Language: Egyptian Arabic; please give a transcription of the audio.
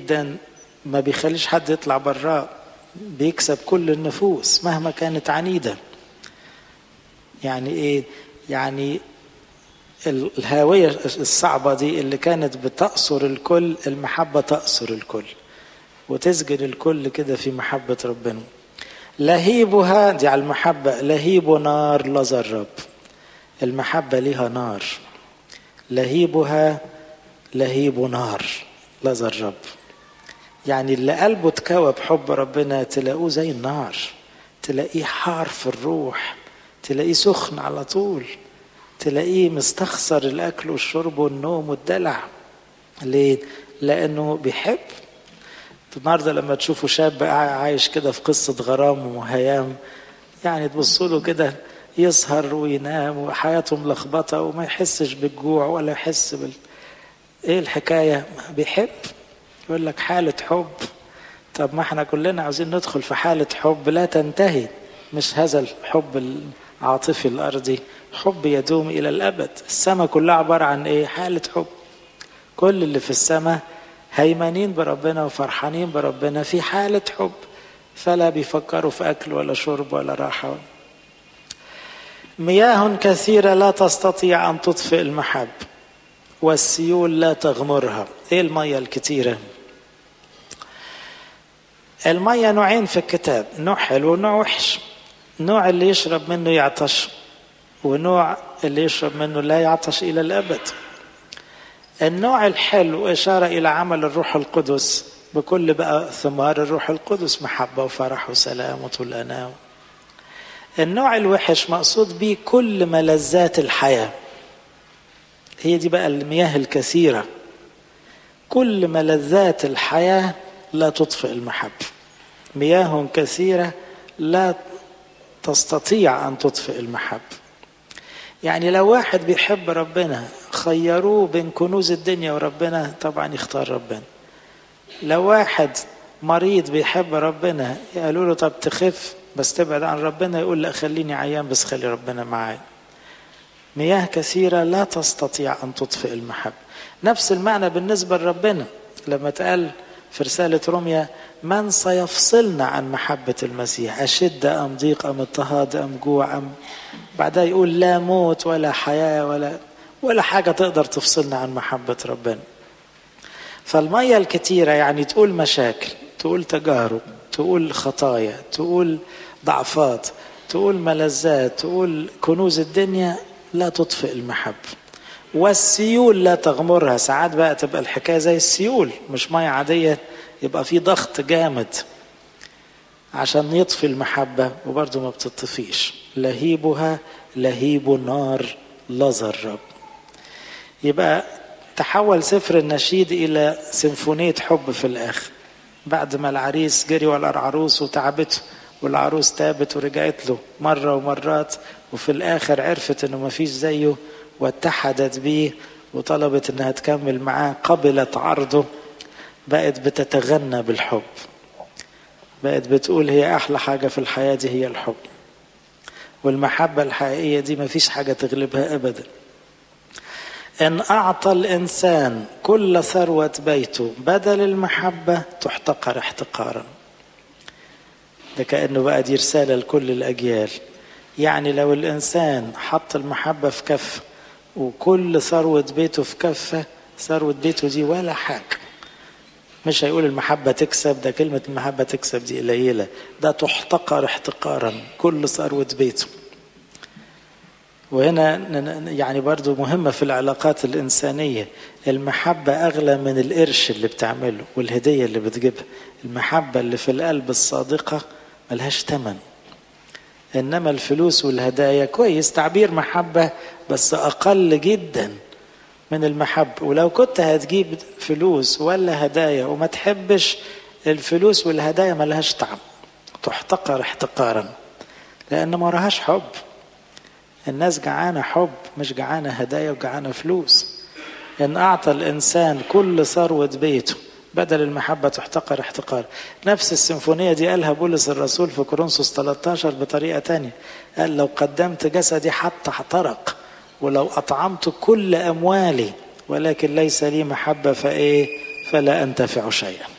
جدا ما بيخليش حد يطلع براه بيكسب كل النفوس مهما كانت عنيدة يعني ايه يعني الهاوية الصعبة دي اللي كانت بتأسر الكل المحبة تأسر الكل وتسجن الكل كده في محبة ربنا لهيبها دي على المحبة لهيب نار لظى الرب المحبة ليها نار لهيبها لهيب نار لظى الرب يعني اللي قلبه اتكوى بحب ربنا تلاقوه زي النار تلاقيه حار في الروح تلاقيه سخن على طول تلاقيه مستخسر الاكل والشرب والنوم والدلع ليه لانه بيحب النهارده لما تشوفوا شاب عايش كده في قصه غرام وهيام يعني تبصوا له كده يسهر وينام وحياته ملخبطه وما يحسش بالجوع ولا يحس بال ايه الحكايه بيحب يقول لك حاله حب طب ما احنا كلنا عاوزين ندخل في حاله حب لا تنتهي مش هذا الحب العاطفي الارضي حب يدوم الى الابد السماء كلها عباره عن ايه حاله حب كل اللي في السماء هيمنين بربنا وفرحانين بربنا في حاله حب فلا بيفكروا في اكل ولا شرب ولا راحه مياه كثيره لا تستطيع ان تطفئ المحب والسيول لا تغمرها ايه الميه الكتيره الميه نوعين في الكتاب نوع حلو ونوع وحش نوع اللي يشرب منه يعطش ونوع اللي يشرب منه لا يعطش الى الابد النوع الحلو اشاره الى عمل الروح القدس بكل بقى ثمار الروح القدس محبه وفرح وسلام وطول انام النوع الوحش مقصود به كل ملذات الحياه هي دي بقى المياه الكثيره كل ملذات الحياه لا تطفئ المحبه مياه كثيره لا تستطيع ان تطفئ المحبه يعني لو واحد بيحب ربنا خيروه بين كنوز الدنيا وربنا طبعا يختار ربنا لو واحد مريض بيحب ربنا قالوا له طب تخف بس تبعد عن ربنا يقول لا خليني عيان بس خلي ربنا معايا مياه كثيرة لا تستطيع أن تطفئ المحبة نفس المعنى بالنسبة لربنا لما تقال في رسالة روميا من سيفصلنا عن محبة المسيح أشد أم ضيق أم اضطهاد أم جوع أم بعدها يقول لا موت ولا حياة ولا ولا حاجة تقدر تفصلنا عن محبة ربنا فالمية الكتيرة يعني تقول مشاكل تقول تجارب تقول خطايا تقول ضعفات تقول ملذات تقول كنوز الدنيا لا تطفئ المحبة والسيول لا تغمرها ساعات بقى تبقى الحكاية زي السيول مش مية عادية يبقى في ضغط جامد عشان يطفي المحبة وبرضه ما بتطفيش لهيبها لهيب نار لظى الرب يبقى تحول سفر النشيد إلى سيمفونية حب في الآخر بعد ما العريس جري ورا العروس وتعبته والعروس تابت ورجعت له مرة ومرات وفي الآخر عرفت إنه ما فيش زيه واتحدت بيه وطلبت إنها تكمل معاه قبلت عرضه بقت بتتغنى بالحب بقت بتقول هي أحلى حاجة في الحياة دي هي الحب والمحبة الحقيقية دي ما فيش حاجة تغلبها أبدا إن أعطى الإنسان كل ثروة بيته بدل المحبة تحتقر احتقارا ده كأنه بقى دي رسالة لكل الأجيال يعني لو الإنسان حط المحبة في كفة وكل ثروة بيته في كفة ثروة بيته دي ولا حاجة مش هيقول المحبة تكسب ده كلمة المحبة تكسب دي قليلة ده تحتقر احتقارا كل ثروة بيته وهنا يعني برضو مهمة في العلاقات الإنسانية المحبة أغلى من القرش اللي بتعمله والهدية اللي بتجيبها المحبة اللي في القلب الصادقة ملهاش تمن إنما الفلوس والهدايا كويس تعبير محبة بس أقل جدا من المحبة ولو كنت هتجيب فلوس ولا هدايا وما تحبش الفلوس والهدايا ملهاش طعم تحتقر احتقارا لأن ما وراهاش حب الناس جعانة حب مش جعانة هدايا وجعانة فلوس إن أعطى الإنسان كل ثروة بيته بدل المحبة تحتقر احتقار نفس السيمفونية دي قالها بولس الرسول في كورنثوس 13 بطريقة تانية قال لو قدمت جسدي حتى احترق ولو أطعمت كل أموالي ولكن ليس لي محبة فإيه فلا أنتفع شيئا